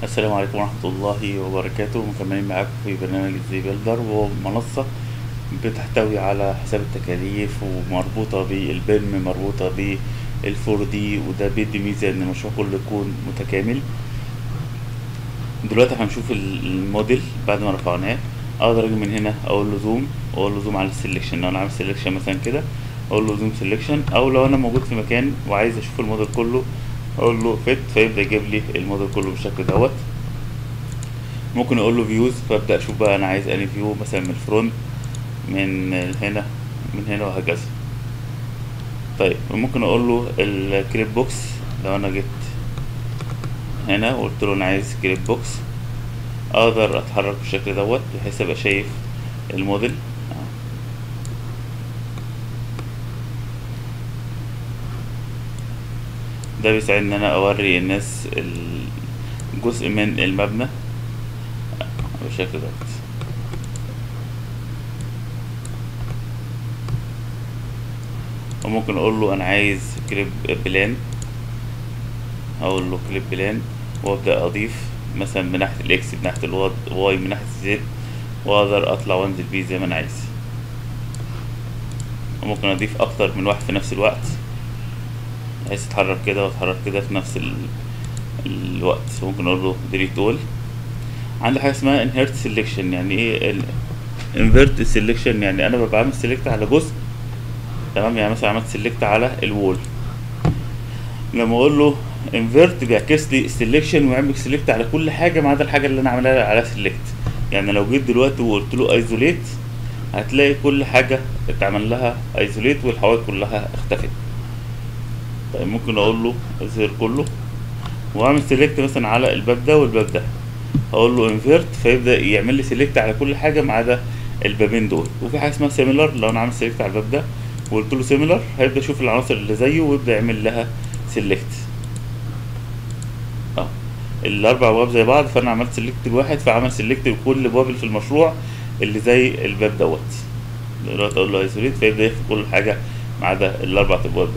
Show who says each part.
Speaker 1: السلام عليكم ورحمة الله وبركاته مكملين معاكم في برنامج ازاي بيلدر وهو منصة بتحتوي على حساب التكاليف ومربوطة بالبيم مربوطة بالفور دي وده بيدي ميزة ان المشروع كله يكون متكامل دلوقتي هنشوف ال- الموديل بعد ما رفعناه اقدر اجي من هنا اقول له زوم واقول له زوم على السلكشن لو انا عامل سلكشن مثلا كده اقول له زوم سلكشن او لو انا موجود في مكان وعايز اشوف الموديل كله اقول له فيت فيبدا يجيب لي الموديل كله بالشكل دوت ممكن اقول له فيوز فابدا اشوف بقى انا عايز انهي فيو مثلا من الفرونت من هنا من هنا وهكذا طيب ممكن اقول له الكريب بوكس لو انا جيت هنا وقلت له انا عايز كريب بوكس اقدر اتحرك بالشكل دوت بحيث ابقى شايف الموديل ده بيساعدني ان انا اوري الناس جزء من المبنى بالشكل دوت وممكن اقول له انا عايز كليب بلان اقول له كليب بلان وابدا اضيف مثلا من ناحيه الاكس من ناحيه الواي من ناحيه الزد واقدر اطلع وانزل بيه زي ما انا عايز وممكن اضيف اكتر من واحد في نفس الوقت بحيث اتحرك كده واتحرك كده في نفس ال... الوقت ممكن اقول له ديليت اول عندي حاجه اسمها انهيرت سيلكشن يعني ايه انفيرت سيلكشن يعني انا ببقى عامل سيلكت على جزء تمام يعني مثلا عملت سيلكت على الوول لما اقول له انفيرت بيعكس لي السيلكشن ويعمل سيلكت على كل حاجه ما عدا الحاجه اللي انا عاملها عليها سيلكت يعني لو جيت دلوقتي وقلت له ايزوليت هتلاقي كل حاجه اتعمل لها ايزوليت والحوايط كلها اختفت طيب ممكن اقول له اظهر كله واعمل سيلكت مثلا على الباب ده والباب ده اقول له انفيرت فيبدا يعمل لي سيلكت على كل حاجه ما عدا البابين دول وفي حاجه اسمها سيميلر لو انا عامل سيلكت على الباب ده وقلت له سيميلر هيبدا يشوف العناصر اللي زيه ويبدا يعمل لها سيلكت اه الاربع ابواب زي بعض فانا عملت سيلكت الواحد فعمل سيلكت لكل باب اللي في المشروع اللي زي الباب دوت دلوقتي اقول له ايزوليت فيبدا ياخد كل حاجه ما عدا الاربع ابواب